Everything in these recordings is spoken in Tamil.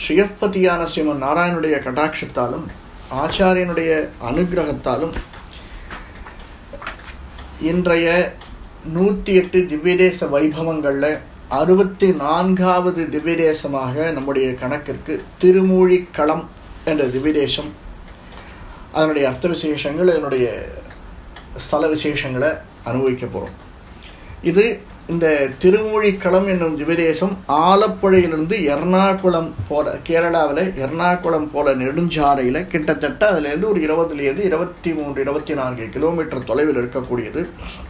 ஸ்ரீயப்பதியான ஸ்ரீமன் நாராயணுடைய கடாட்சத்தாலும் ஆச்சாரியனுடைய அனுகிரகத்தாலும் இன்றைய நூற்றி எட்டு திவ்யதேச வைபவங்களில் அறுபத்தி நான்காவது திவ்யதேசமாக நம்முடைய கணக்கிற்கு திருமூழிக்களம் என்ற திவ்யதேசம் அதனுடைய அர்த்த விசேஷங்கள் அதனுடைய ஸ்தல விசேஷங்களை அனுபவிக்க போகிறோம் இது இந்த திருமூழிக்களம் என்னும் திவ்யதேசம் ஆலப்புழையிலிருந்து எர்ணாகுளம் போல கேரளாவில் எர்ணாகுளம் போல நெடுஞ்சாலையில் கிட்டத்தட்ட அதுலேருந்து ஒரு இருபதுலேருந்து இருபத்தி மூன்று இருபத்தி நான்கு கிலோமீட்டர் தொலைவில் இருக்கக்கூடியது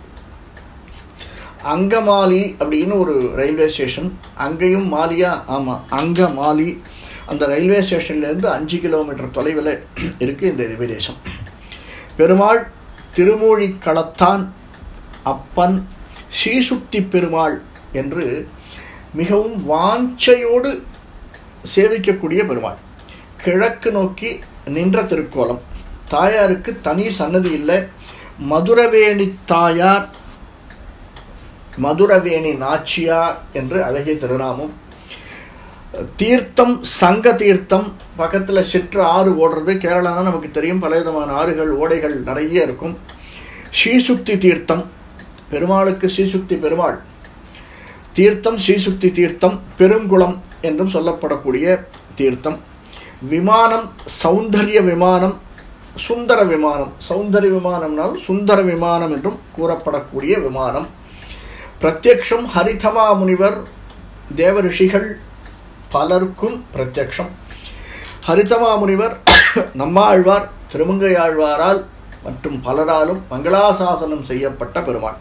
அங்கமாலி அப்படின்னு ஒரு ரயில்வே ஸ்டேஷன் அங்கேயும் மாலியா ஆமாம் அங்கமாலி அந்த ரயில்வே ஸ்டேஷன்லேருந்து அஞ்சு கிலோமீட்டர் தொலைவில் இருக்குது இந்த திவ்யதேசம் பெருமாள் திருமூழி களத்தான் அப்பன் ஸ்ரீசுக்தி பெருமாள் என்று மிகவும் வாஞ்சையோடு சேவிக்கக்கூடிய பெருமாள் கிழக்கு நோக்கி நின்ற திருக்கோலம் தாயாருக்கு தனி சன்னதி இல்லை மதுரவேணி தாயார் மதுரவேணி நாச்சியார் என்று அழகிய திருநாமம் தீர்த்தம் சங்க தீர்த்தம் பக்கத்தில் சிற்று ஆறு ஓடுறது கேரளா தான் நமக்கு தெரியும் பல விதமான ஆறுகள் ஓடைகள் நிறைய இருக்கும் ஸ்ரீசுக்தி தீர்த்தம் பெருமாளுக்கு ஸ்ரீசுக்தி பெருமாள் தீர்த்தம் ஸ்ரீசுக்தி தீர்த்தம் பெருங்குளம் என்றும் சொல்லப்படக்கூடிய தீர்த்தம் விமானம் சௌந்தரிய விமானம் சுந்தர விமானம் சௌந்தரிய விமானம்னால் சுந்தர விமானம் என்றும் கூறப்படக்கூடிய விமானம் பிரத்யக்ஷம் ஹரிதமா முனிவர் தேவ ரிஷிகள் பலருக்கும் பிரத்யக்ஷம் ஹரிதமா முனிவர் நம்மாழ்வார் திருமங்கையாழ்வாரால் மற்றும் பலராலும் மங்களாசாசனம் செய்யப்பட்ட பெருமாள்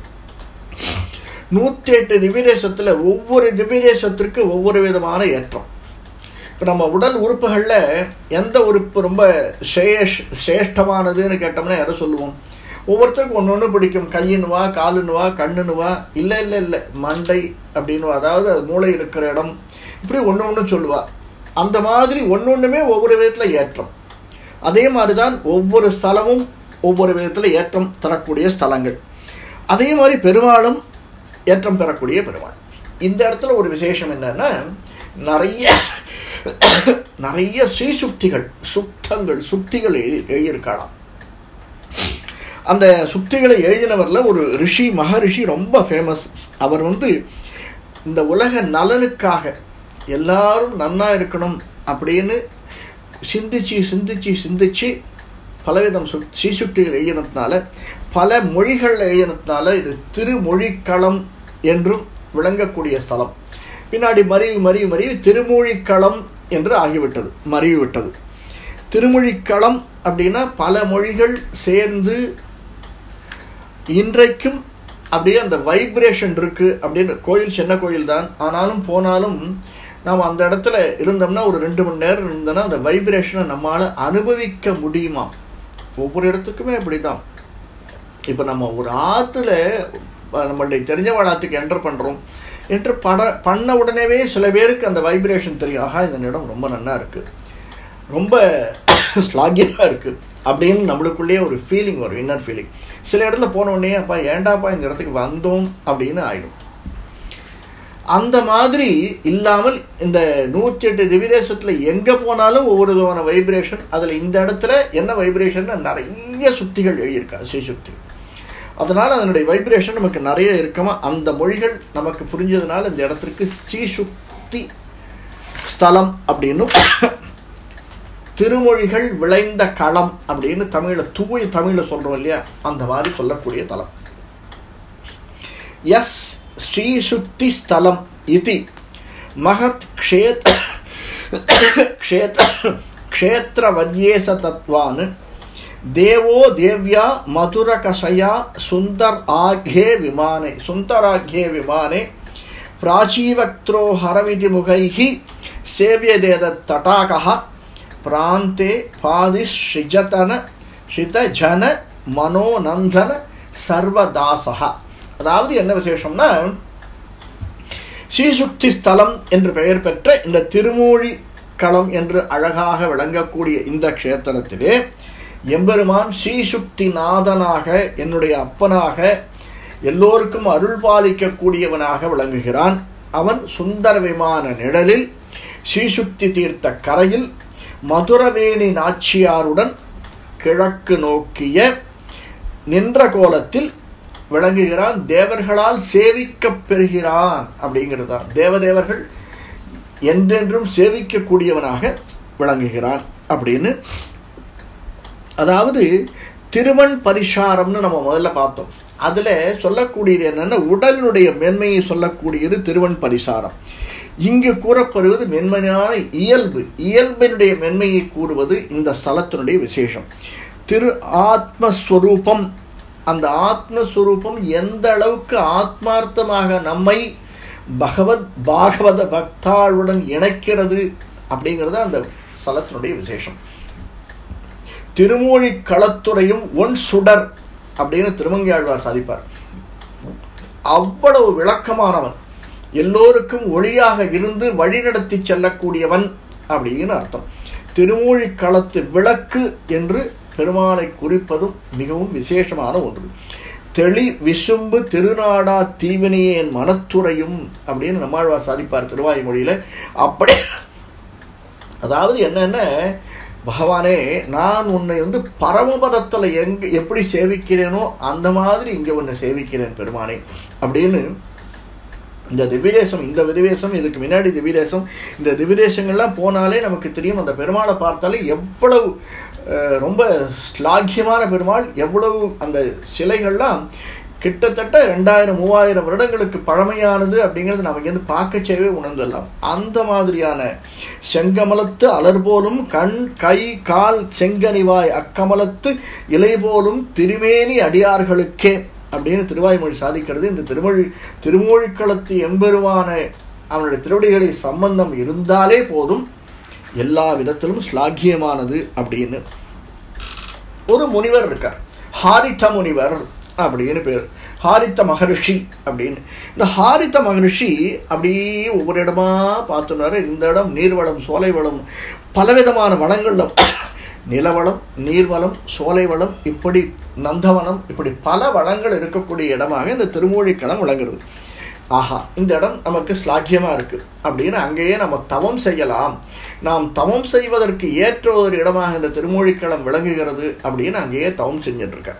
நூற்றி எட்டு திவ்யதேசத்தில் ஒவ்வொரு திவ்யதேசத்திற்கு ஒவ்வொரு விதமான ஏற்றம் இப்போ நம்ம உடல் உறுப்புகளில் எந்த உறுப்பு ரொம்ப ஸ்ரேஷ் சிரேஷ்டமானதுன்னு கேட்டோம்னா எதை சொல்லுவோம் ஒவ்வொருத்தருக்கும் ஒன்று ஒன்று பிடிக்கும் கையினுவா காலுன்னுவா கண்ணுனுவா இல்லை இல்லை இல்லை மண்டை அப்படின்னு அதாவது மூளை இருக்கிற இடம் இப்படி ஒன்று ஒன்று சொல்லுவா அந்த மாதிரி ஒன்று ஒன்றுமே ஒவ்வொரு விதத்தில் ஏற்றம் அதே மாதிரி தான் ஒவ்வொரு ஸ்தலமும் ஒவ்வொரு விதத்தில் ஏற்றம் தரக்கூடிய ஸ்தலங்கள் அதே மாதிரி பெருமாளும் ஏற்றம் பெறக்கூடிய பெருமாள் இந்த இடத்துல ஒரு விசேஷம் என்னன்னா நிறைய நிறைய ஸ்ரீசுக்திகள் சுக்தங்கள் சுக்திகள் எழுதி எழுதியிருக்கலாம் அந்த சுக்திகளை எழுதினவரில் ஒரு ரிஷி மகரிஷி ரொம்ப ஃபேமஸ் அவர் வந்து இந்த உலக நலனுக்காக எல்லாரும் நன்னா இருக்கணும் அப்படின்னு சிந்திச்சு சிந்திச்சு சிந்திச்சு பலவிதம் சு ஸ்ரீசுக்திகள் எழுதினதுனால பல மொழிகள் எழுதினதுனால இது திருமொழிக்களம் என்றும் விளங்கக்கூடிய ஸ்தலம் பின்னாடி மறிவு மறிவு மறிவு திருமொழிக்களம் என்று ஆகிவிட்டது மறிவிவிட்டது திருமொழிக்களம் அப்படின்னா பல மொழிகள் சேர்ந்து இன்றைக்கும் அப்படியே அந்த வைப்ரேஷன் இருக்கு அப்படின்னு கோயில் சின்ன கோயில் தான் ஆனாலும் போனாலும் நாம் அந்த இடத்துல இருந்தோம்னா ஒரு ரெண்டு மணி நேரம் இருந்தோம்னா அந்த வைப்ரேஷனை நம்மளால் அனுபவிக்க முடியுமா ஒவ்வொரு இடத்துக்குமே அப்படி தான் இப்போ நம்ம ஒரு ஆற்றுல நம்மளுடைய தெரிஞ்ச ஆற்றுக்கு என்டர் பண்ணுறோம் என்று பட பண்ண உடனேவே சில பேருக்கு அந்த வைப்ரேஷன் தெரியும் ஆஹா இந்த இடம் ரொம்ப நல்லா இருக்குது ரொம்ப ஸ்லாகியமாக இருக்குது அப்படின்னு நம்மளுக்குள்ளேயே ஒரு ஃபீலிங் வரும் இன்னர் ஃபீலிங் சில இடத்துல போன உடனே அப்பா ஏண்டாப்பா இந்த இடத்துக்கு வந்தோம் அப்படின்னு ஆயிடும் அந்த மாதிரி இல்லாமல் இந்த நூற்றி எட்டு திவிதேசத்தில் எங்கே போனாலும் ஒவ்வொரு விதமான வைப்ரேஷன் அதில் இந்த இடத்துல என்ன வைப்ரேஷன் நிறைய சுக்திகள் எழுதியிருக்கா ஸ்ரீசுக்திகள் அதனால் அதனுடைய வைப்ரேஷன் நமக்கு நிறைய இருக்கமா அந்த மொழிகள் நமக்கு புரிஞ்சதுனால இந்த இடத்திற்கு ஸ்ரீசுக்தி ஸ்தலம் அப்படின்னும் திருமொழிகள் விளைந்த களம் அப்படின்னு தமிழில் தூய தமிழில் சொல்கிறோம் இல்லையா அந்த மாதிரி சொல்லக்கூடிய தலம் எஸ் ஸ்ரீசுக்தி ஸ்தலம் இது மகத் க்ஷேத் க்ஷேத் க்ஷேத்திரவன்யேச தத்வான் தேவோ தேவ்யா மதுரகஷயா சுந்தர் ஆக்யே விமானே சுந்தராக்யே விமானே பிராச்சீவக்த்ரோ ஹரமிதி முகைஹி சேவியதேத தடாகः பிராந்தே பாதிஸ்ரிஜதன ஸ்ரிதஜன மனோநந்தன சர்வதாசகா அதாவது என்ன விசேஷம்னா ஸ்ரீசுக்தி ஸ்தலம் என்று பெயர் பெற்ற இந்த திருமூழி களம் என்று அழகாக விளங்கக்கூடிய இந்த க்ஷேத்திரத்திலே எம்பெருமான் ஸ்ரீசுக்தி நாதனாக என்னுடைய அப்பனாக எல்லோருக்கும் அருள் பாலிக்கக்கூடியவனாக விளங்குகிறான் அவன் சுந்தர விமான நிழலில் ஸ்ரீசுக்தி தீர்த்த கரையில் மதுரவேணி நாச்சியாருடன் கிழக்கு நோக்கிய நின்ற கோலத்தில் விளங்குகிறான் தேவர்களால் சேவிக்கப் பெறுகிறான் அப்படிங்கிறது தான் தேவதேவர்கள் என்றென்றும் சேவிக்கக்கூடியவனாக விளங்குகிறான் அப்படின்னு அதாவது திருவன் பரிசாரம்னு நம்ம முதல்ல பார்த்தோம் அதில் சொல்லக்கூடியது என்னென்னா உடலினுடைய மென்மையை சொல்லக்கூடியது திருவன் பரிசாரம் இங்கு கூறப்படுவது மென்மையான இயல்பு இயல்பினுடைய மென்மையை கூறுவது இந்த ஸ்தலத்தினுடைய விசேஷம் திரு ஆத்மஸ்வரூபம் அந்த ஆத்மஸ்வரூபம் எந்த அளவுக்கு ஆத்மார்த்தமாக நம்மை பகவத் பாகவத பக்தாளுடன் இணைக்கிறது அப்படிங்கிறது அந்த ஸ்தலத்தினுடைய விசேஷம் திருமூழி களத்துறையும் ஒன் சுடர் அப்படின்னு திருமங்கையாழ்வார் சாதிப்பார் அவ்வளவு விளக்கமானவன் எல்லோருக்கும் ஒளியாக இருந்து வழிநடத்தி செல்லக்கூடியவன் அப்படின்னு அர்த்தம் திருமூழி களத்து விளக்கு என்று பெருமானை குறிப்பதும் மிகவும் விசேஷமான ஒன்று தெளி விசும்பு திருநாடா தீவினையே என் மனத்துறையும் அப்படின்னு நம்மாழ்வார் சாதிப்பார் திருவாய்மொழியில் அப்படி அதாவது என்னென்ன பகவானே நான் உன்னை வந்து பரமபதத்தில் எங்க எப்படி சேவிக்கிறேனோ அந்த மாதிரி இங்கே உன்னை சேவிக்கிறேன் பெருமானே அப்படின்னு இந்த திவ்யதேசம் இந்த விதிவேசம் இதுக்கு முன்னாடி திவ்யதேசம் இந்த திவ்யதேசங்கள்லாம் போனாலே நமக்கு தெரியும் அந்த பெருமாளை பார்த்தாலே எவ்வளவு ரொம்ப ஸ்லாக்கியமான பெருமாள் எவ்வளவு அந்த சிலைகள்லாம் கிட்டத்தட்ட ரெண்டாயிரம் மூவாயிரம் வருடங்களுக்கு பழமையானது அப்படிங்கிறது நம்ம இங்கேருந்து பார்க்கச்சேவே உணர்ந்துடலாம் அந்த மாதிரியான செங்கமலத்து அலர் போலும் கண் கை கால் செங்கனிவாய் அக்கமலத்து இலை போலும் திருமேனி அடியார்களுக்கே அப்படின்னு திருவாய்மொழி சாதிக்கிறது இந்த திருமொழி திருமொழிக்களத்து எம்பெருமான அவனுடைய திருவடிகளை சம்பந்தம் இருந்தாலே போதும் எல்லா விதத்திலும் ஸ்லாகியமானது அப்படின்னு ஒரு முனிவர் இருக்கார் ஹாரிட்ட முனிவர் அப்படின்னு பேர் ஹாரித்த மகரிஷி அப்படின்னு இந்த ஹாரித்த மகரிஷி அப்படியே ஒவ்வொரு இடமா பார்த்துனாரு இந்த இடம் நீர்வளம் சோலை வளம் பலவிதமான வளங்களில் நிலவளம் நீர்வளம் சோலை வளம் இப்படி நந்தவனம் இப்படி பல வளங்கள் இருக்கக்கூடிய இடமாக இந்த திருமூழிக்களம் விளங்குறது ஆஹா இந்த இடம் நமக்கு ஸ்லாக்கியமாக இருக்குது அப்படின்னு அங்கேயே நம்ம தவம் செய்யலாம் நாம் தவம் செய்வதற்கு ஏற்ற ஒரு இடமாக இந்த திருமூழிக்களம் விளங்குகிறது அப்படின்னு அங்கேயே தவம் செஞ்சிட்ருக்கார்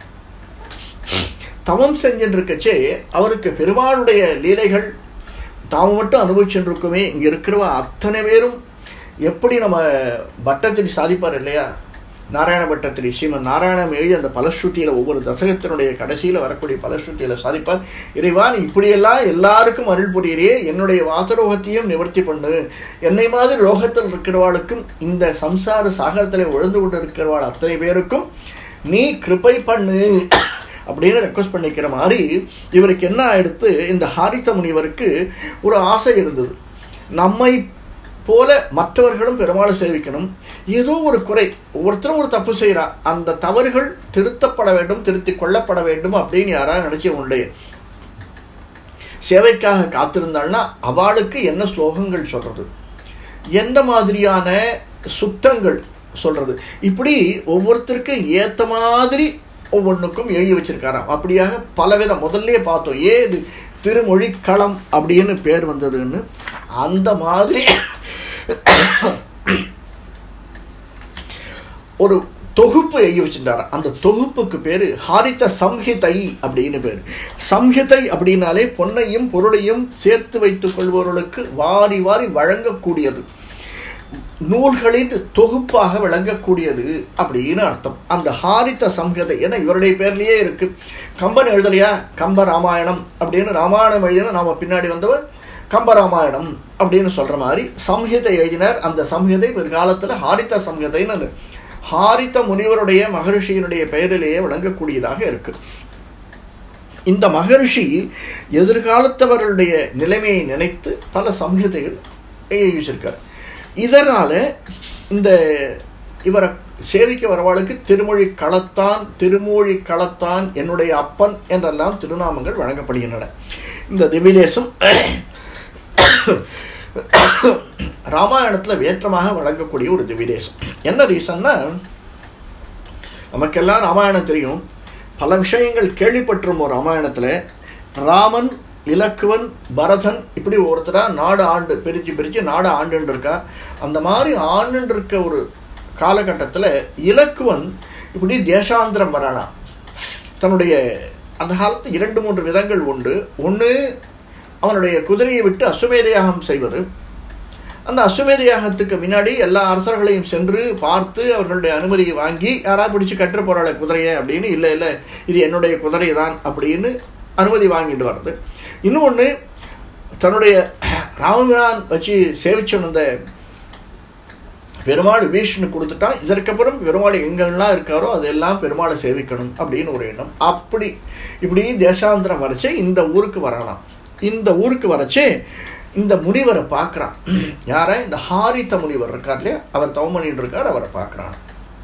தவம் செஞ்சுருக்கச்சே அவருக்கு பெருமாளுடைய லீலைகள் தாம் மட்டும் அனுபவிச்சுருக்குமே இங்கே இருக்கிறவ அத்தனை பேரும் எப்படி நம்ம பட்டத்திரி சாதிப்பார் இல்லையா நாராயண பட்டத்திரி ஸ்ரீமன் நாராயணம் எழுதி அந்த பலஸ்ருதியில் ஒவ்வொரு தசகத்தினுடைய கடைசியில் வரக்கூடிய பலஸ்ருதியில் சாதிப்பார் இறைவா நீ இப்படியெல்லாம் எல்லாருக்கும் அருள் புரியிறே என்னுடைய வாசரோகத்தையும் நிவர்த்தி பண்ணு என்னை மாதிரி ரோகத்தில் இருக்கிறவாளுக்கும் இந்த சம்சார சாகரத்தில் உழந்து கொண்டு இருக்கிறவாள் அத்தனை பேருக்கும் நீ கிருப்பை பண்ணு அப்படின்னு ரெக்வஸ்ட் பண்ணிக்கிற மாதிரி இவருக்கு என்ன ஆயிடுத்து இந்த ஹாரித்த முனிவருக்கு ஒரு ஆசை இருந்தது நம்மை போல மற்றவர்களும் பெருமாளை சேவிக்கணும் ஏதோ ஒரு குறை ஒவ்வொருத்தரும் ஒரு தப்பு செய்கிறா அந்த தவறுகள் திருத்தப்பட வேண்டும் திருத்தி கொள்ளப்பட வேண்டும் அப்படின்னு யாராவது நினைச்சு உண்டு சேவைக்காக காத்திருந்தாள்னா அவளுக்கு என்ன ஸ்லோகங்கள் சொல்றது எந்த மாதிரியான சுத்தங்கள் சொல்றது இப்படி ஒவ்வொருத்தருக்கும் ஏத்த மாதிரி ஒவ்வொன்றுக்கும் எழுதி வச்சிருக்காராம் அப்படியாக பலவிதம் முதல்ல பார்த்தோம் ஏன் இது திருமொழி களம் அப்படின்னு பேர் வந்ததுன்னு அந்த மாதிரி ஒரு தொகுப்பு எழுதி வச்சிருந்தாரா அந்த தொகுப்புக்கு பேரு ஹாரித்த சம்ஹிதை அப்படின்னு பேர் சம்ஹிதை அப்படின்னாலே பொன்னையும் பொருளையும் சேர்த்து வைத்துக் கொள்பவர்களுக்கு வாரி வாரி வழங்கக்கூடியது நூல்களின் தொகுப்பாக விளங்கக்கூடியது அப்படின்னு அர்த்தம் அந்த ஹாரித்த சம்ஹிதை ஏன்னா இவருடைய பேர்லயே இருக்கு கம்பன் எழுதலையா கம்ப ராமாயணம் அப்படின்னு ராமாயணம் எழுதின நாம பின்னாடி வந்தவர் கம்பராமாயணம் அப்படின்னு சொல்ற மாதிரி சம்ஹிதை எழுதினார் அந்த சம்ஹிதை பிற்காலத்தில் ஹாரித்த சம்ஹிதைன்னு ஹாரித்த முனிவருடைய மகரிஷியினுடைய பெயரிலேயே விளங்கக்கூடியதாக இருக்கு இந்த மகரிஷி எதிர்காலத்தவர்களுடைய நிலைமையை நினைத்து பல சம்ஹிதைகள் எழுதி வச்சிருக்கார் இதனால இந்த இவரை சேவிக்க வரவாளுக்கு திருமொழி களத்தான் திருமொழி களத்தான் என்னுடைய அப்பன் என்றெல்லாம் திருநாமங்கள் வழங்கப்படுகின்றன இந்த திவ்யதேசம் ராமாயணத்தில் வேற்றமாக வழங்கக்கூடிய ஒரு திவ்யதேசம் என்ன ரீசன்னா நமக்கெல்லாம் ராமாயணம் தெரியும் பல விஷயங்கள் கேள்விப்பட்டிருப்போம் ராமாயணத்தில் ராமன் இலக்குவன் பரதன் இப்படி ஒருத்தரா நாடு ஆண்டு பிரித்து பிரித்து நாடு ஆண்டுன்னு இருக்கா அந்த மாதிரி ஆண்டுன்னு இருக்க ஒரு காலகட்டத்தில் இலக்குவன் இப்படி தேசாந்திரம் வரானா தன்னுடைய அந்த காலத்து இரண்டு மூன்று விதங்கள் உண்டு ஒன்று அவனுடைய குதிரையை விட்டு அசுமேத யாகம் செய்வது அந்த அசுமேத யாகத்துக்கு முன்னாடி எல்லா அரசர்களையும் சென்று பார்த்து அவர்களுடைய அனுமதியை வாங்கி யாரா பிடிச்சி கட்டுற போறாள குதிரையை அப்படின்னு இல்லை இல்லை இது என்னுடைய குதிரை தான் அப்படின்னு அனுமதி வாங்கிட்டு வர்றது இன்னொன்று தன்னுடைய ராமபிரான் வச்சு சேவிச்சு வந்த பெருமாள் விபீஷனு கொடுத்துட்டான் இதற்கப்புறம் பெருமாள் எங்கெல்லாம் இருக்காரோ அதெல்லாம் பெருமாளை சேவிக்கணும் அப்படின்னு ஒரு எண்ணம் அப்படி இப்படி தேசாந்திரம் வரைச்சே இந்த ஊருக்கு வரலாம் இந்த ஊருக்கு வரைச்சே இந்த முனிவரை பார்க்குறான் யார இந்த ஹாரித்த முனிவர் இருக்கார் இல்லையா அவர் தவமணின்னு இருக்கார் அவரை பார்க்குறான்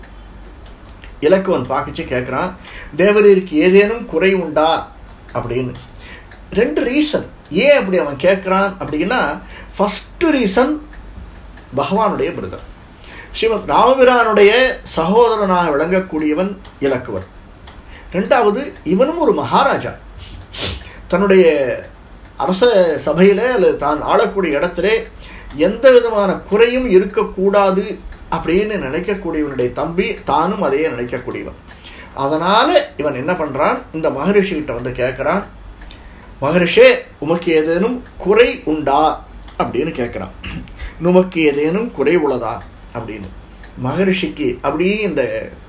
இலக்குவன் பார்க்கச்சு கேட்குறான் தேவரீருக்கு ஏதேனும் குறை உண்டா அப்படின்னு ரெண்டு ரீசன் ஏன் அப்படி அவன் கேட்குறான் அப்படின்னா ஃபஸ்ட்டு ரீசன் பகவானுடைய பிரதர் ஸ்ரீமத் ராமபிரானுடைய சகோதரனாக விளங்கக்கூடியவன் இலக்குவன் ரெண்டாவது இவனும் ஒரு மகாராஜா தன்னுடைய அரச சபையில் அல்லது தான் ஆளக்கூடிய இடத்துல எந்த விதமான குறையும் இருக்கக்கூடாது அப்படின்னு நினைக்கக்கூடியவனுடைய தம்பி தானும் அதையே நினைக்கக்கூடியவன் அதனால் இவன் என்ன பண்ணுறான் இந்த மகரிஷிகிட்ட வந்து கேட்குறான் மகரிஷே உமக்கு ஏதேனும் குறை உண்டா அப்படின்னு கேட்குறான் நுமக்கு ஏதேனும் குறை உள்ளதா அப்படின்னு மகரிஷிக்கு அப்படியே இந்த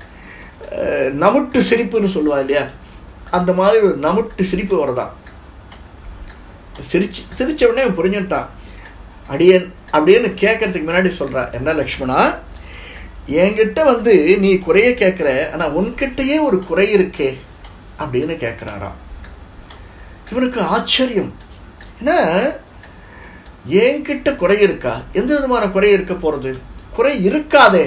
நமுட்டு சிரிப்புன்னு சொல்லுவா இல்லையா அந்த மாதிரி ஒரு நமுட்டு சிரிப்பு வரதான் சிரிச்சு சிரிச்ச உடனே புரிஞ்சுட்டான் அடியன் அப்படின்னு கேட்கறதுக்கு முன்னாடி சொல்கிறா என்ன லக்ஷ்மணா என்கிட்ட வந்து நீ குறைய கேட்குற ஆனால் உன்கிட்டயே ஒரு குறை இருக்கே அப்படின்னு கேட்குறாராம் இவனுக்கு ஆச்சரியம் ஏன்னா என்கிட்ட குறை இருக்கா எந்த விதமான குறை இருக்க போகிறது குறை இருக்காதே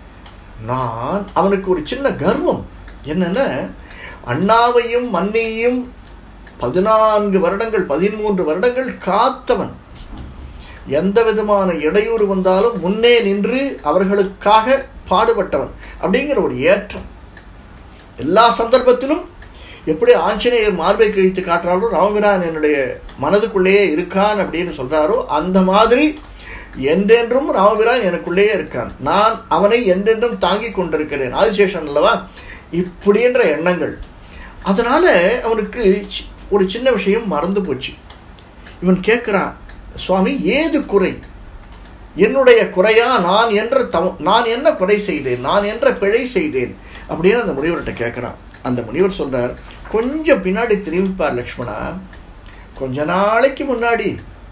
நான் அவனுக்கு ஒரு சின்ன கர்வம் என்னென்ன அண்ணாவையும் மன்னியையும் பதினான்கு வருடங்கள் பதிமூன்று வருடங்கள் காத்தவன் எந்த விதமான இடையூறு வந்தாலும் முன்னே நின்று அவர்களுக்காக பாடுபட்டவன் அப்படிங்கிற ஒரு ஏற்றம் எல்லா சந்தர்ப்பத்திலும் எப்படி ஆஞ்சநேயர் மார்பை கிழித்து காட்டுறாரோ ராமபிரான் என்னுடைய மனதுக்குள்ளேயே இருக்கான் அப்படின்னு சொல்றாரோ அந்த மாதிரி என்றென்றும் ராமபிரான் எனக்குள்ளேயே இருக்கான் நான் அவனை என்றென்றும் தாங்கி கொண்டிருக்கிறேன் ஆதிசேஷன் அல்லவா இப்படின்ற எண்ணங்கள் அதனால அவனுக்கு ஒரு சின்ன விஷயம் மறந்து போச்சு இவன் கேட்குறான் சுவாமி ஏது குறை என்னுடைய குறையா நான் என்ற தவ நான் என்ன குறை செய்தேன் நான் என்ற பிழை செய்தேன் அப்படின்னு அந்த முனிவர்கிட்ட கேட்குறான் அந்த முனிவர் சொல்றார் கொஞ்சம் பின்னாடி திரும்பிப்பார் லக்ஷ்மணா கொஞ்ச நாளைக்கு முன்னாடி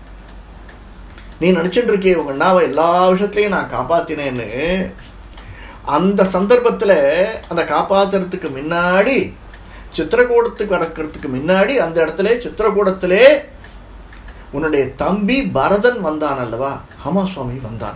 நீ நினச்சிட்டு இருக்கே உங்க அண்ணாவை எல்லா விஷயத்துலையும் நான் காப்பாத்தினேன்னு அந்த சந்தர்ப்பத்தில் அந்த காப்பாத்துறதுக்கு முன்னாடி சித்திரக்கூடத்துக்கு நடக்கிறதுக்கு முன்னாடி அந்த இடத்துல சித்திரக்கூடத்திலே உன்னுடைய தம்பி பரதன் வந்தான் அல்லவா ஆமா சுவாமி வந்தான்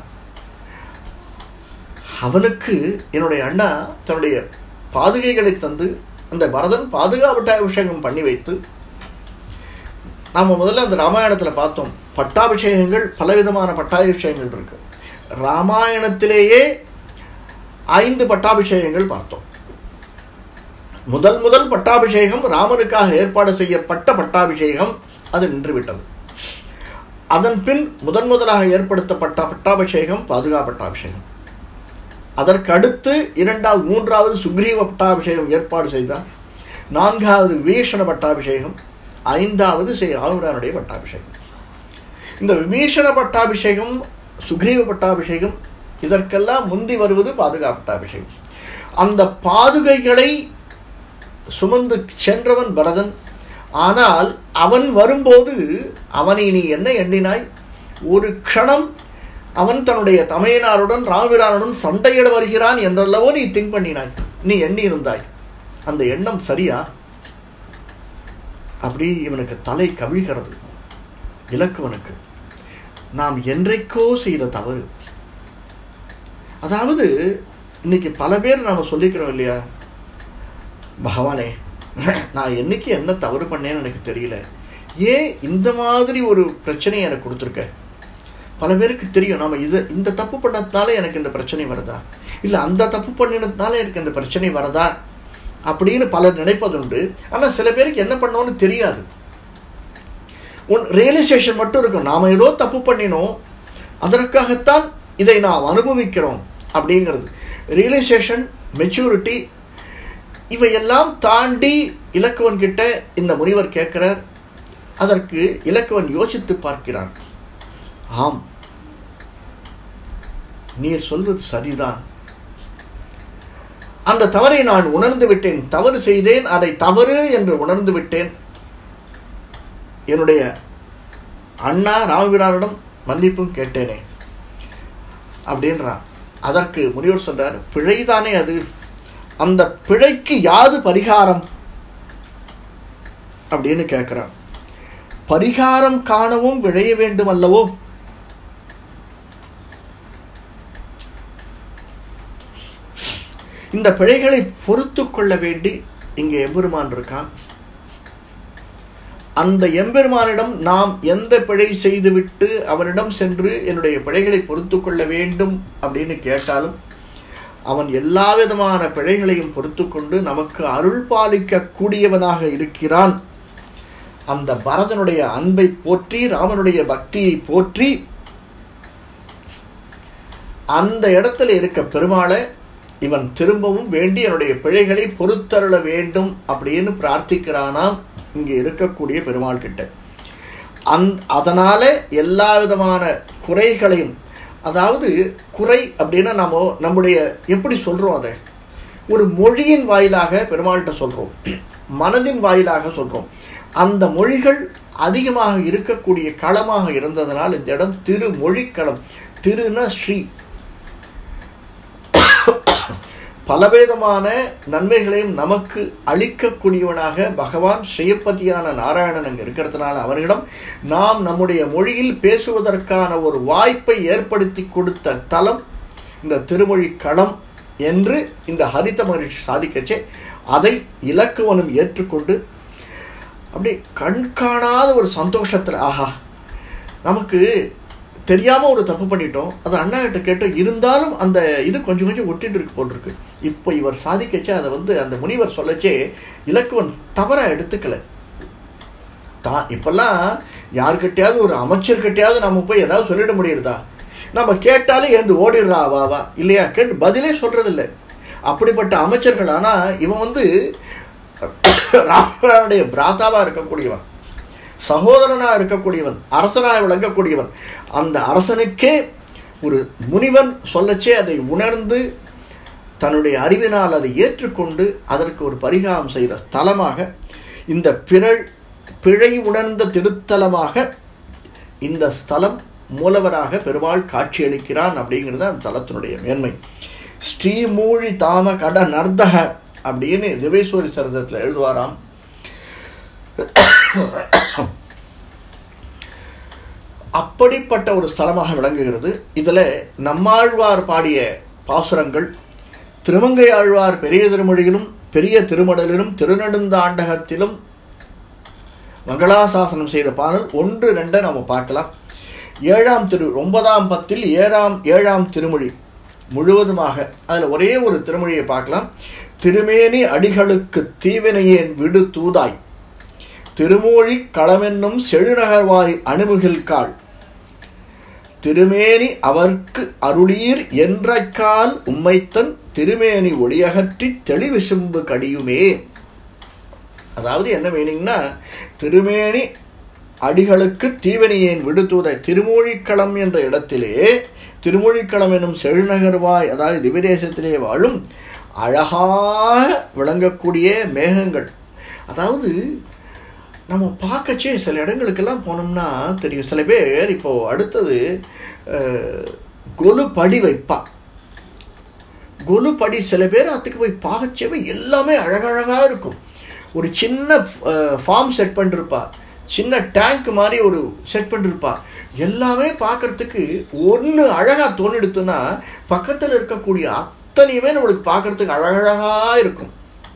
அவனுக்கு என்னுடைய அண்ணா தன்னுடைய பாதுகைகளை தந்து அந்த பரதன் பாதுகாவட்டாபிஷேகம் பண்ணி வைத்து நாம் முதல்ல அந்த ராமாயணத்தில் பார்த்தோம் பட்டாபிஷேகங்கள் பலவிதமான பட்டாபிஷேகங்கள் இருக்கு ராமாயணத்திலேயே ஐந்து பட்டாபிஷேகங்கள் பார்த்தோம் முதல் முதல் பட்டாபிஷேகம் ராமனுக்காக ஏற்பாடு செய்யப்பட்ட பட்டாபிஷேகம் அது நின்றுவிட்டது அதன் பின் முதன் முதலாக ஏற்படுத்தப்பட்ட பட்டாபிஷேகம் பாதுகா பட்டாபிஷேகம் அதற்கு அடுத்து இரண்டாவது மூன்றாவது சுக்ரீவ பட்டாபிஷேகம் ஏற்பாடு செய்தார் நான்காவது விபீஷண பட்டாபிஷேகம் ஐந்தாவது ஸ்ரீ ராமபிரானுடைய பட்டாபிஷேகம் இந்த விபீஷண பட்டாபிஷேகம் சுக்ரீவ பட்டாபிஷேகம் இதற்கெல்லாம் முந்தி வருவது பாதுகா பட்டாபிஷேகம் அந்த பாதுகைகளை சுமந்து சென்றவன் பரதன் ஆனால் அவன் வரும்போது அவனை நீ என்ன எண்ணினாய் ஒரு க்ஷணம் அவன் தன்னுடைய தமையனாருடன் ராமபிரானுடன் சண்டையிட வருகிறான் என்றல்லவோ நீ திங்க் பண்ணினாய் நீ எண்ணி இருந்தாய் அந்த எண்ணம் சரியா அப்படி இவனுக்கு தலை கவிழ்கிறது இலக்குவனுக்கு நாம் என்றைக்கோ செய்த தவறு அதாவது இன்னைக்கு பல பேர் நாம் சொல்லிக்கிறோம் இல்லையா பகவானே நான் என்னைக்கு என்ன தவறு பண்ணேன்னு எனக்கு தெரியல ஏன் இந்த மாதிரி ஒரு பிரச்சனையை எனக்கு கொடுத்துருக்க பல பேருக்கு தெரியும் நம்ம இது இந்த தப்பு பண்ணதுனால எனக்கு இந்த பிரச்சனை வருதா இல்லை அந்த தப்பு பண்ணினதுனால எனக்கு இந்த பிரச்சனை வரதா அப்படின்னு பலர் நினைப்பதுண்டு ஆனால் சில பேருக்கு என்ன பண்ணோன்னு தெரியாது உன் ரியலைசேஷன் மட்டும் இருக்கும் நாம் ஏதோ தப்பு பண்ணினோம் அதற்காகத்தான் இதை நாம் அனுபவிக்கிறோம் அப்படிங்கிறது ரியலைசேஷன் மெச்சூரிட்டி இவையெல்லாம் தாண்டி இலக்குவன் கிட்ட இந்த முனிவர் கேட்கிறார் அதற்கு இலக்குவன் யோசித்து பார்க்கிறான் ஆம் நீர் சொல்வது சரிதான் அந்த தவறை நான் உணர்ந்து விட்டேன் தவறு செய்தேன் அதை தவறு என்று உணர்ந்து விட்டேன் என்னுடைய அண்ணா ராமபிரானிடம் மன்னிப்பும் கேட்டேனே அப்படின்றான் அதற்கு முனிவர் சொல்றார் பிழைதானே அது அந்த பிழைக்கு யாது பரிகாரம் அப்படின்னு கேட்கிறான் பரிகாரம் காணவும் விழைய வேண்டும் அல்லவோ இந்த பிழைகளை பொறுத்து கொள்ள வேண்டி இங்கே எம்பெருமான் இருக்கான் அந்த எம்பெருமானிடம் நாம் எந்த பிழை செய்துவிட்டு அவனிடம் சென்று என்னுடைய பிழைகளை பொறுத்து கொள்ள வேண்டும் அப்படின்னு கேட்டாலும் அவன் எல்லா விதமான பிழைகளையும் பொறுத்து கொண்டு நமக்கு அருள் பாலிக்க கூடியவனாக இருக்கிறான் அந்த பரதனுடைய அன்பை போற்றி ராமனுடைய பக்தியை போற்றி அந்த இடத்துல இருக்க பெருமாளை இவன் திரும்பவும் வேண்டி என்னுடைய பிழைகளை பொறுத்தருள வேண்டும் அப்படின்னு பிரார்த்திக்கிறானாம் இங்கே இருக்கக்கூடிய பெருமாள் கிட்ட அந் அதனால எல்லா விதமான குறைகளையும் அதாவது குறை அப்படின்னா நம்ம நம்முடைய எப்படி சொல்றோம் அதை ஒரு மொழியின் வாயிலாக பெருமாள்கிட்ட சொல்றோம் மனதின் வாயிலாக சொல்றோம் அந்த மொழிகள் அதிகமாக இருக்கக்கூடிய களமாக இருந்ததனால் இந்த இடம் திருமொழிக்களம் திருன ஸ்ரீ பலவேதமான நன்மைகளையும் நமக்கு அளிக்கக்கூடியவனாக பகவான் ஸ்ரீயப்பதியான நாராயணன் அங்கே இருக்கிறதுனால அவர்களிடம் நாம் நம்முடைய மொழியில் பேசுவதற்கான ஒரு வாய்ப்பை ஏற்படுத்தி கொடுத்த தலம் இந்த திருமொழி களம் என்று இந்த ஹரித மகிழ்ச்சி சாதிக்கச்சே அதை இலக்குவனும் ஏற்றுக்கொண்டு அப்படி கண் காணாத ஒரு சந்தோஷத்தில் ஆஹா நமக்கு தெரியாமல் ஒரு தப்பு பண்ணிட்டோம் அது அண்ணா கிட்ட கேட்டோம் இருந்தாலும் அந்த இது கொஞ்சம் கொஞ்சம் ஒட்டிட்டு இருக்கு போட்டிருக்கு இப்போ இவர் சாதிக்கச்சே அதை வந்து அந்த முனிவர் சொல்லச்சே இலக்குவன் தவறாக எடுத்துக்கல தான் இப்பெல்லாம் யார்கிட்டயாவது ஒரு அமைச்சர்கிட்டயாவது நம்ம போய் ஏதாவது சொல்லிட முடியுதா நம்ம கேட்டாலும் எழுந்து ஓடிடுறா வா வா இல்லையா கேட்டு பதிலே சொல்றதில்லை அப்படிப்பட்ட அமைச்சர்கள் ஆனால் இவன் வந்து ராமனுடைய பிராத்தாவா இருக்கக்கூடியவன் சகோதரனா இருக்கக்கூடியவன் அரசனாய் விளங்கக்கூடியவன் அந்த அரசனுக்கே ஒரு முனிவன் சொல்லச்சே அதை உணர்ந்து தன்னுடைய அறிவினால் அதை ஏற்றுக்கொண்டு அதற்கு ஒரு பரிகாரம் செய்கிற ஸ்தலமாக இந்த பிழை பிழை உணர்ந்த திருத்தலமாக இந்த ஸ்தலம் மூலவராக பெருமாள் காட்சியளிக்கிறான் அப்படிங்கிறது அந்த தலத்தினுடைய மேன்மை ஸ்ரீமூழி தாம கட நர்தக அப்படின்னு திவேஸ்வரி சரிதத்தில் எழுதுவாராம் அப்படிப்பட்ட ஒரு ஸ்தலமாக விளங்குகிறது இதில் நம்மாழ்வார் பாடிய பாசுரங்கள் திருமங்கை ஆழ்வார் பெரிய திருமொழியிலும் பெரிய திருமடலிலும் திருநெடுந்தாண்டகத்திலும் மங்களாசாசனம் செய்த பாடல் ஒன்று ரெண்டை நம்ம பார்க்கலாம் ஏழாம் திரு ஒன்பதாம் பத்தில் ஏழாம் ஏழாம் திருமொழி முழுவதுமாக அதில் ஒரே ஒரு திருமொழியை பார்க்கலாம் திருமேனி அடிகளுக்கு தீவினையேன் விடு தூதாய் திருமூழி களமென்னும் செழுநகர்வாய் அணுமுகில்காள் திருமேனி அவர்க்கு அருளீர் என்றக்கால் உம்மைத்தன் திருமேனி ஒளியகற்றி தெளிவிசும்பு கடியுமே அதாவது என்ன மீனிங்னா திருமேனி அடிகளுக்கு தீவனியேன் விடுத்துவதை திருமூழிக்களம் என்ற இடத்திலே திருமொழிக்களம் எனும் செழுநகர்வாய் அதாவது திவிதேசத்திலே வாழும் அழகாக விளங்கக்கூடிய மேகங்கள் அதாவது நம்ம பார்க்கச்சே சில இடங்களுக்கெல்லாம் போனோம்னா தெரியும் சில பேர் இப்போ அடுத்தது கொலு படி வைப்பா கொலு படி சில பேர் அதுக்கு போய் பார்க்கச்சேவே எல்லாமே அழகழகாக இருக்கும் ஒரு சின்ன ஃபார்ம் செட் பண்ணிருப்பா சின்ன டேங்க் மாதிரி ஒரு செட் பண்ணிருப்பா எல்லாமே பார்க்கறதுக்கு ஒன்று அழகாக தோணிடுத்துன்னா பக்கத்தில் இருக்கக்கூடிய அத்தனையுமே நம்மளுக்கு பார்க்கறதுக்கு அழகழகாக இருக்கும்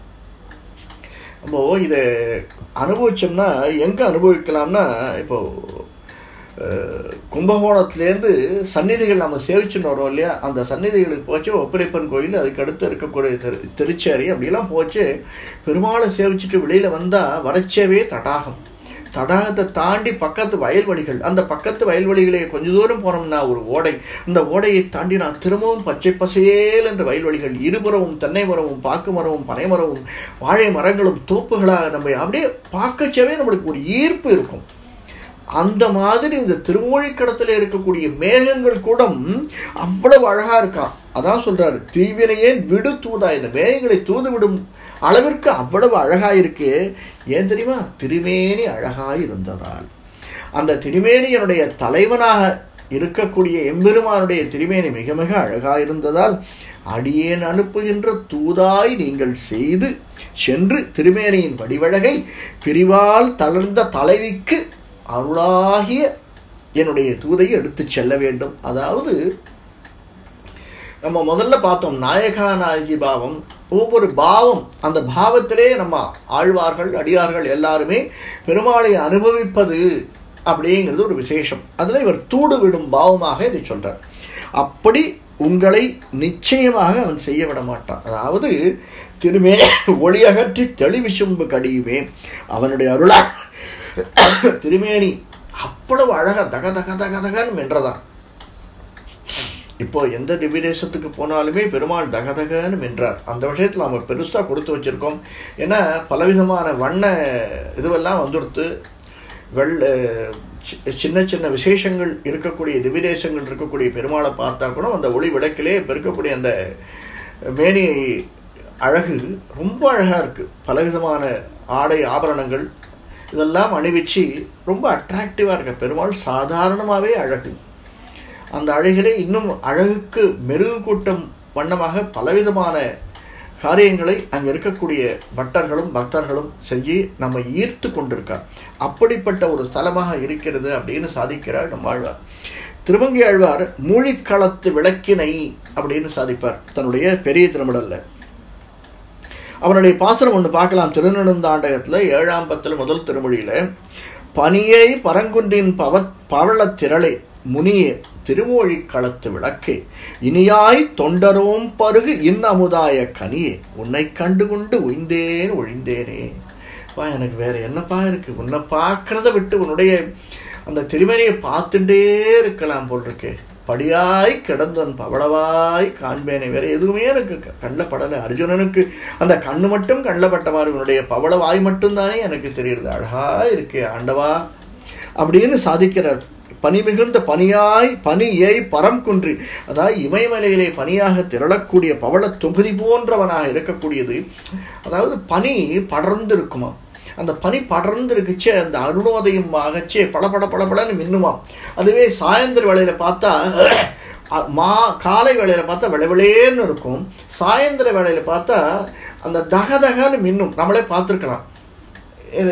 நம்ம இதை அனுபவிச்சோம்னா எங்கே அனுபவிக்கலாம்னா இப்போ கும்பகோணத்துலேருந்து சந்நிதிகள் நம்ம சேவிச்சுன்னு வரோம் இல்லையா அந்த சந்நிதிகளுக்கு போச்சு ஒப்பரைப்பன் கோயில் அதுக்கு அடுத்து இருக்கக்கூடிய திரு திருச்சேரி அப்படிலாம் போச்சு பெருமாளை சேவிச்சுட்டு வெளியில் வந்தால் வரச்சேவே தடாகம் தடாகத்தை தாண்டி பக்கத்து வயல்வெளிகள் அந்த பக்கத்து வயல்வெளிகளே கொஞ்ச தூரம் போனோம்னா ஒரு ஓடை அந்த ஓடையை தாண்டி நான் திரும்பவும் பச்சை பசேல் என்ற வயல்வெளிகள் இருபுறமும் தென்னை மரமும் பாக்கு மரமும் பனை மரமும் வாழை மரங்களும் தோப்புகளாக நம்ம அப்படியே பார்க்கச்சவே நம்மளுக்கு ஒரு ஈர்ப்பு இருக்கும் அந்த மாதிரி இந்த திருமொழிக்கடத்தில் இருக்கக்கூடிய மேகங்கள் கூட அவ்வளவு அழகா இருக்கான் அதான் சொல்றாரு தீவினையே விடு தூதா இந்த மேகங்களை தூது விடும் அளவிற்கு அவ்வளவு அழகா இருக்கு ஏன் தெரியுமா திருமேனி அழகாய் இருந்ததால் அந்த திருமேனியனுடைய தலைவனாக இருக்கக்கூடிய எம்பெருமானுடைய திருமேனி மிக மிக அழகாக இருந்ததால் அடியேன் அனுப்புகின்ற தூதாய் நீங்கள் செய்து சென்று திருமேனியின் வடிவழகை பிரிவால் தளர்ந்த தலைவிக்கு அருளாகிய என்னுடைய தூதை எடுத்து செல்ல வேண்டும் அதாவது நம்ம முதல்ல பார்த்தோம் நாயகா நாயகி பாவம் ஒவ்வொரு பாவம் அந்த பாவத்திலே நம்ம ஆழ்வார்கள் அடியார்கள் எல்லாருமே பெருமாளை அனுபவிப்பது அப்படிங்கிறது ஒரு விசேஷம் அதில் இவர் தூடு விடும் பாவமாக இதை சொல்றார் அப்படி உங்களை நிச்சயமாக அவன் செய்ய விட மாட்டான் அதாவது திருமே ஒளியகற்றி தெளிவிசும்பு கடியுமே அவனுடைய அருளா திருமேனி அவ்வளவு அழகா தக தக தக தகன்னு வென்றதான் இப்போ எந்த திவ்யதேசத்துக்கு போனாலுமே பெருமாள் தகதகன்னு வென்றார் அந்த விஷயத்தில் நம்ம பெருசாக கொடுத்து வச்சிருக்கோம் ஏன்னா பலவிதமான வண்ண இதுவெல்லாம் வந்துடுத்து வெள்ள சின்ன சின்ன விசேஷங்கள் இருக்கக்கூடிய திவ்யதேசங்கள் இருக்கக்கூடிய பெருமாளை பார்த்தா கூட அந்த ஒளி விளக்கிலே பெருக்கக்கூடிய அந்த மேனி அழகு ரொம்ப அழகாக இருக்குது பலவிதமான ஆடை ஆபரணங்கள் இதெல்லாம் அணிவிச்சு ரொம்ப அட்ராக்டிவாக இருக்க பெருமாள் சாதாரணமாகவே அழகு அந்த அழகிலே இன்னும் அழகுக்கு மெருகு கூட்டம் வண்ணமாக பலவிதமான காரியங்களை அங்கே இருக்கக்கூடிய பட்டர்களும் பக்தர்களும் செஞ்சு நம்ம ஈர்த்து கொண்டிருக்கார் அப்படிப்பட்ட ஒரு ஸ்தலமாக இருக்கிறது அப்படின்னு சாதிக்கிறார் நம்ம ஆழ்வார் திருமங்கை ஆழ்வார் மூழிக்களத்து விளக்கினை அப்படின்னு சாதிப்பார் தன்னுடைய பெரிய திருமடல்ல அவனுடைய பாசனம் ஒன்று பார்க்கலாம் திருநெடுந்தாண்டகத்தில் ஏழாம் பத்தில் முதல் திருமொழியில் பனியை பரங்குன்றின் பவ பவளத்திரளே முனியே திருமொழி களத்து விளக்கே இனியாய் தொண்டரோம் பருகு இன்னமுதாய கனியே உன்னை கண்டு கொண்டு ஒய்ந்தேன் ஒழிந்தேனே பா எனக்கு வேற என்னப்பா இருக்கு உன்னை பார்க்கறத விட்டு உன்னுடைய அந்த திருமணியை பார்த்துட்டே இருக்கலாம் போல் இருக்கு படியாய் கிடந்தன் பவளவாய் காண்பேனே வேற எதுவுமே எனக்கு கண்ணில் படலை அர்ஜுனனுக்கு அந்த கண்ணு மட்டும் கண்ணில் பட்ட மாதிரி உன்னுடைய பவளவாய் மட்டும்தானே எனக்கு தெரியுது அழகா இருக்கே ஆண்டவா அப்படின்னு சாதிக்கிறார் பனி மிகுந்த பனியாய் பனியை பரம் குன்றி அதாவது இமயமலையிலே பனியாக திரளக்கூடிய பவள தொகுதி போன்றவனாக இருக்கக்கூடியது அதாவது பனி படர்ந்து இருக்குமா அந்த பனி படர்ந்து இருக்குச்சே அந்த அருணோதயம் ஆகச்சே பளபட பளபடன்னு மின்னுமாம் அதுவே சாயந்தர வேளையில பார்த்தா மா காலை வேளையில பார்த்தா விளவிளேன்னு இருக்கும் சாயந்தர வேளையில பார்த்தா அந்த தகதகன்னு மின்னும் நம்மளே பார்த்துருக்கலாம் இது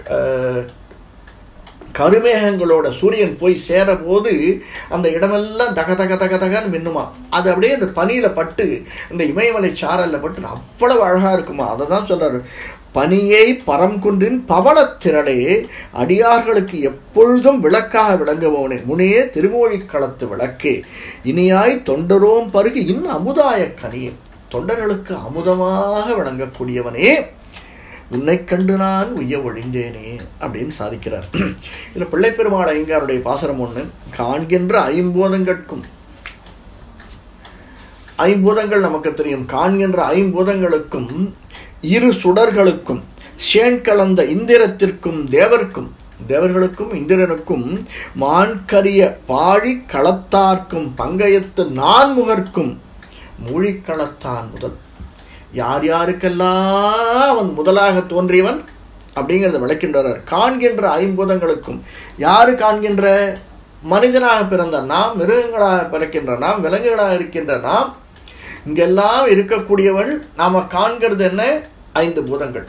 கருமேகங்களோட சூரியன் போய் சேர போது அந்த இடமெல்லாம் தக தக தக தகன்னு மின்னுமா அது அப்படியே அந்த பனியில் பட்டு இந்த இமயமலை சாரலில் பட்டு அவ்வளவு அழகாக இருக்குமா அதை தான் சொல்கிறாரு பனியை பரம்குன்றின் பவளத்திரளே அடியார்களுக்கு எப்பொழுதும் விளக்காக விளங்குபவனே முனையே திருமொழி களத்து விளக்கே இனியாய் தொண்டரோம் பருகு இன்னும் அமுதாய கனியே தொண்டர்களுக்கு அமுதமாக விளங்கக்கூடியவனே உன்னை கண்டு நான் உய்ய ஒழிந்தேனே அப்படின்னு சாதிக்கிறார் இதில் பிள்ளைப்பெருமாள் ஐயங்காருடைய பாசனம் ஒன்று காண்கின்ற ஐம்பூதங்கட்கும் ஐம்பூதங்கள் நமக்கு தெரியும் காண்கின்ற ஐம்பூதங்களுக்கும் இரு சுடர்களுக்கும் சேன் கலந்த இந்திரத்திற்கும் தேவர்க்கும் தேவர்களுக்கும் இந்திரனுக்கும் மான்கரிய பாழி களத்தார்க்கும் பங்கயத்து நான்முகர்க்கும் மூழிக்களத்தான் முதல் யார் யாருக்கெல்லாம் அவன் முதலாக தோன்றியவன் அப்படிங்கிறத விளக்கின்றார் காண்கின்ற ஐம்பூதங்களுக்கும் யாரு காண்கின்ற மனிதனாக பிறந்த நாம் மிருகங்களாக பிறக்கின்ற நாம் விலங்குகளாக இருக்கின்ற நாம் இங்கெல்லாம் இருக்கக்கூடியவள் நாம காண்கிறது என்ன ஐந்து பூதங்கள்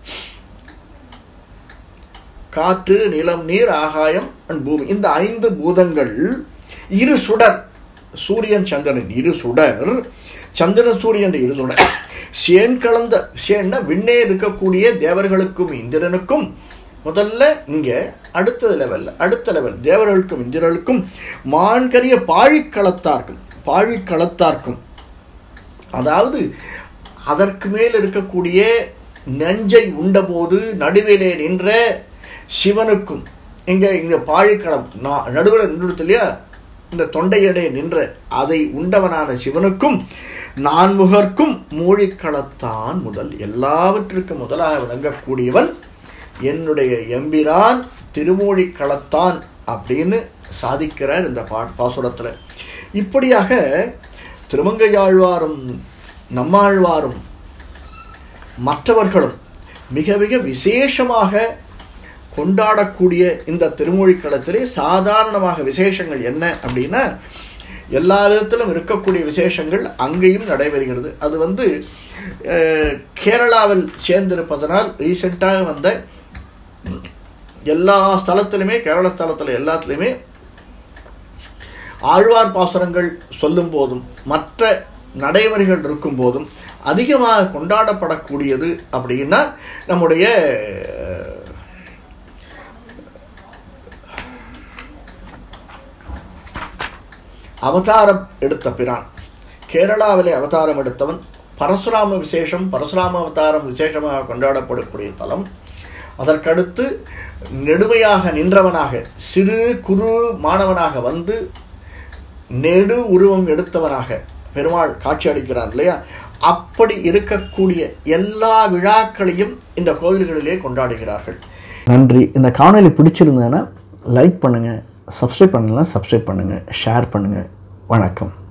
காற்று நிலம் நீர் ஆகாயம் அண்ட் பூமி இந்த ஐந்து பூதங்கள் இரு சுடர் சூரியன் சந்திரன் இரு சுடர் சந்திரன் சூரியன் இரு சுடர் சேன் கலந்த சேன்னா விண்ணே இருக்கக்கூடிய தேவர்களுக்கும் இந்திரனுக்கும் முதல்ல இங்க அடுத்த லெவல்ல அடுத்த லெவல் தேவர்களுக்கும் இந்திரர்களுக்கும் மான்கரிய பாழிக்களத்தார்க்கும் பாழிக்களத்தார்க்கும் அதாவது அதற்கு மேல் இருக்கக்கூடிய நெஞ்சை உண்டபோது நடுவிலே நின்ற சிவனுக்கும் இங்க இங்க பாழிக்களம் நடுவில் நின்றுடுத்து இல்லையா இந்த தொண்டையடே நின்ற அதை உண்டவனான சிவனுக்கும் நான்முகர்க்கும் மூழிக்களத்தான் முதல் எல்லாவற்றிற்கும் முதலாக விளங்கக்கூடியவன் என்னுடைய எம்பிரான் திருமூழிக்களத்தான் அப்படின்னு சாதிக்கிறார் இந்த பா பாசுரத்தில் இப்படியாக திருமங்கையாழ்வாரும் நம்மாழ்வாரும் மற்றவர்களும் மிக மிக விசேஷமாக கொண்டாடக்கூடிய இந்த திருமொழிக்களத்திலே சாதாரணமாக விசேஷங்கள் என்ன அப்படின்னா எல்லா விதத்திலும் இருக்கக்கூடிய விசேஷங்கள் அங்கேயும் நடைபெறுகிறது அது வந்து கேரளாவில் சேர்ந்திருப்பதனால் ரீசெண்டாக வந்த எல்லா ஸ்தலத்திலுமே கேரள ஸ்தலத்தில் எல்லாத்துலேயுமே ஆழ்வார் பாசுரங்கள் சொல்லும் போதும் மற்ற நடைமுறைகள் இருக்கும் போதும் அதிகமாக கொண்டாடப்படக்கூடியது அப்படின்னா நம்முடைய அவதாரம் எடுத்த பிரான் கேரளாவிலே அவதாரம் எடுத்தவன் பரசுராம விசேஷம் பரசுராம அவதாரம் விசேஷமாக கொண்டாடப்படக்கூடிய தலம் அதற்கடுத்து நெடுமையாக நின்றவனாக சிறு குறு மாணவனாக வந்து நெடு உருவம் எடுத்தவனாக பெருமாள் காட்சி அளிக்கிறான் இல்லையா அப்படி இருக்கக்கூடிய எல்லா விழாக்களையும் இந்த கோவில்களிலே கொண்டாடுகிறார்கள் நன்றி இந்த காணொலி பிடிச்சிருந்ததுன்னா லைக் பண்ணுங்கள் சப்ஸ்கிரைப் பண்ணலாம் சப்ஸ்கிரைப் பண்ணுங்கள் ஷேர் பண்ணுங்கள் வணக்கம்